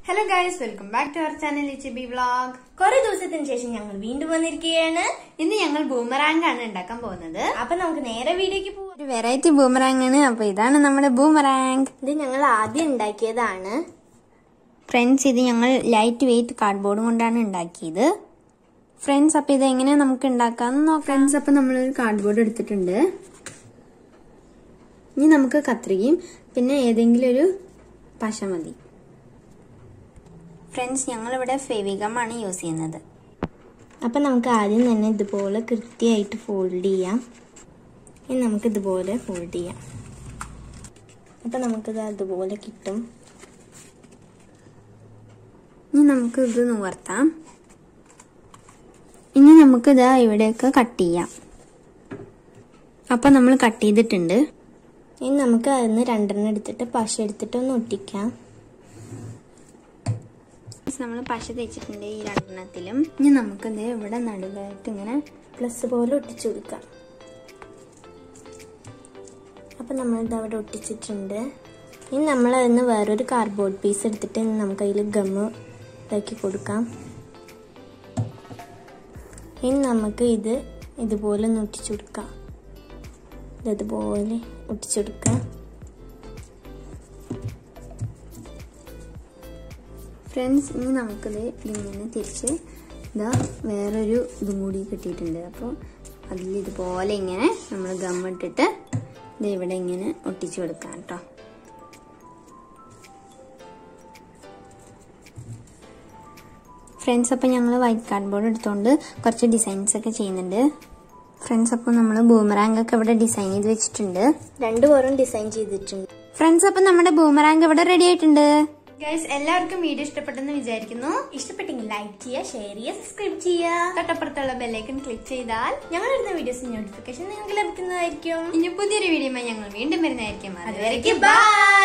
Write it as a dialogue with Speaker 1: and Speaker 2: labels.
Speaker 1: hello guys welcome back to our channel H B vlog
Speaker 2: കുറെ ദിവസത്തിന് ശേഷം ഞങ്ങൾ വീണ്ടും വന്നിരിക്കുകയാണ്
Speaker 1: ഇന്ന് ഞങ്ങൾ ബൂമറാങ്ക് ആണ് ഉണ്ടാക്കാൻ പോകുന്നത്
Speaker 2: അപ്പൊ നമുക്ക് നേരെ വീഡിയോക്ക് പോവാം
Speaker 1: ഒരു വെറൈറ്റി ബൂമറാങ്ക് ആണ് അപ്പൊ ഇതാണ് നമ്മുടെ ബൂമറാങ്ക്
Speaker 2: ഇത് ഞങ്ങൾ ആദ്യം ഉണ്ടാക്കിയതാണ്
Speaker 1: ഫ്രണ്ട്സ് ഇത് ഞങ്ങൾ ലൈറ്റ് വെയിറ്റ് കാർഡ്ബോർഡ് കൊണ്ടാണ് ഉണ്ടാക്കിയത് ഫ്രണ്ട്സ് അപ്പൊ ഇത് എങ്ങനെ നമുക്ക് ഉണ്ടാക്കാന്ന് നോക്കാം ഫ്രണ്ട്സ് അപ്പൊ നമ്മളൊരു കാർഡ്ബോർഡ് എടുത്തിട്ടുണ്ട് ഇനി നമുക്ക് കത്രികയും പിന്നെ ഏതെങ്കിലും ഒരു പശ മതി ഫ്രണ്ട്സ് ഞങ്ങളിവിടെ ഫെവിഗമാണ് യൂസ് ചെയ്യുന്നത്
Speaker 2: അപ്പൊ നമുക്ക് ആദ്യം തന്നെ ഇതുപോലെ കൃത്യമായിട്ട് ഫോൾഡ് ചെയ്യാം ഇനി നമുക്ക് ഇതുപോലെ ഫോൾഡ് ചെയ്യാം അപ്പൊ നമുക്കിത് അതുപോലെ കിട്ടും
Speaker 1: ഇനി നമുക്ക് ഇത് നിവർത്താം ഇനി നമുക്ക് ഇതാ ഇവിടെയൊക്കെ കട്ട് ചെയ്യാം അപ്പൊ നമ്മൾ കട്ട് ചെയ്തിട്ടുണ്ട്
Speaker 2: ഇനി നമുക്ക് അതിന് രണ്ടെണ്ണം എടുത്തിട്ട് പശ എടുത്തിട്ട് ഒന്ന് ഒട്ടിക്കാം
Speaker 1: നമ്മൾ പശ തേച്ചിട്ടുണ്ട് ഈ രണ്ടെണ്ണത്തിലും ഇനി നമുക്കിത് ഇവിടെ നടുവായിട്ട് ഇങ്ങനെ
Speaker 2: പ്ലസ് പോലെ ഒട്ടിച്ചു കൊടുക്കാം അപ്പൊ നമ്മളിത് അവിടെ ഒട്ടിച്ചിട്ടുണ്ട് ഇനി നമ്മൾ അതിന് വേറൊരു കാർഡ്ബോർഡ് പീസ് എടുത്തിട്ട് ഇനി നമുക്ക് അതിൽ ഗമ്മ് ഇതാക്കി കൊടുക്കാം ഇനി നമുക്ക് ഇത് ഇതുപോലെ ഒന്ന് ഒട്ടിച്ചു കൊടുക്കാം ഇത് ഇതുപോലെ ഒട്ടിച്ചു കൊടുക്കാം
Speaker 1: ഫ്രണ്ട്സ് ഇനി നമുക്കിത് ഇങ്ങനെ തിരിച്ച് ഇതാ വേറൊരു ഇതും കൂടി കിട്ടിയിട്ടുണ്ട് അപ്പോൾ അതിൽ ഇതുപോലെ ഇങ്ങനെ നമ്മൾ ഗമ്മിട്ടിട്ട് ഇത് ഇവിടെ ഇങ്ങനെ ഒട്ടിച്ചു കൊടുക്കാം കേട്ടോ ഫ്രണ്ട്സ് അപ്പോൾ ഞങ്ങൾ വൈറ്റ് കാർഡ്ബോർഡ് എടുത്തുകൊണ്ട് കുറച്ച് ഡിസൈൻസ് ഒക്കെ ചെയ്യുന്നുണ്ട് ഫ്രണ്ട്സ് അപ്പോൾ നമ്മൾ ബൂമറാങ്ക് ഒക്കെ ഇവിടെ ഡിസൈൻ ചെയ്ത് വെച്ചിട്ടുണ്ട്
Speaker 2: രണ്ടു പേരും ഡിസൈൻ ചെയ്തിട്ടുണ്ട്
Speaker 1: ഫ്രണ്ട്സ് അപ്പോൾ നമ്മുടെ ബൂമറാങ്ക് ഇവിടെ റെഡി ആയിട്ടുണ്ട് ഗൈസ് എല്ലാവർക്കും വീഡിയോ ഇഷ്ടപ്പെട്ടെന്ന് വിചാരിക്കുന്നു
Speaker 2: ഇഷ്ടപ്പെട്ടെങ്കിൽ ലൈക്ക് ചെയ്യുക ഷെയർ ചെയ്യുക സബ്സ്ക്രൈബ് ചെയ്യുക
Speaker 1: തൊട്ടപ്പുറത്തുള്ള ബെല്ലൈക്കൺ ക്ലിക്ക് ചെയ്താൽ
Speaker 2: ഞങ്ങളിടുന്ന വീഡിയോസ് നോട്ടിഫിക്കേഷൻ നിങ്ങൾക്ക് ലഭിക്കുന്നതായിരിക്കും
Speaker 1: ഇനി പുതിയൊരു വീഡിയോ ഞങ്ങൾ വീണ്ടും വരുന്നതായിരിക്കും
Speaker 2: അതുവരയ്ക്ക് ബൈ